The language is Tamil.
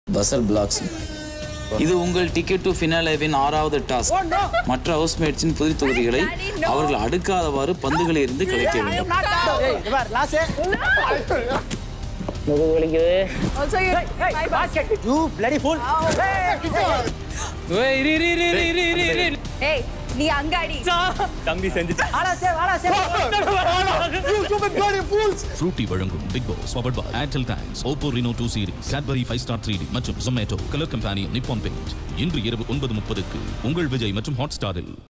பசல் பிளாக்ஸ் இது உங்கள் டிக்கெட் டு ஃபினாலேவின் ஆறாவது டாஸ்க் மற்ற ஹவுஸ்மேட்ஸின் புதிர் தொகுதிகளை அவர்கள் அடுக்காதவாறு பந்துகளில் இருந்து கலைக்க வேண்டும் Also, you. Bye bye. Hey, நீ அங்காடி ஃப்ரூட்டி வழங்கும் Bigg Boss powered by Airtel thanks Oppo Reno two series Cadbury five star three மற்றும் Zomato colour company Nippon paint இன்று இரவு ஒன்பது முப்பதுக்கு உங்கள் விஜய் மற்றும் ஹாட் ஸ்டாரில்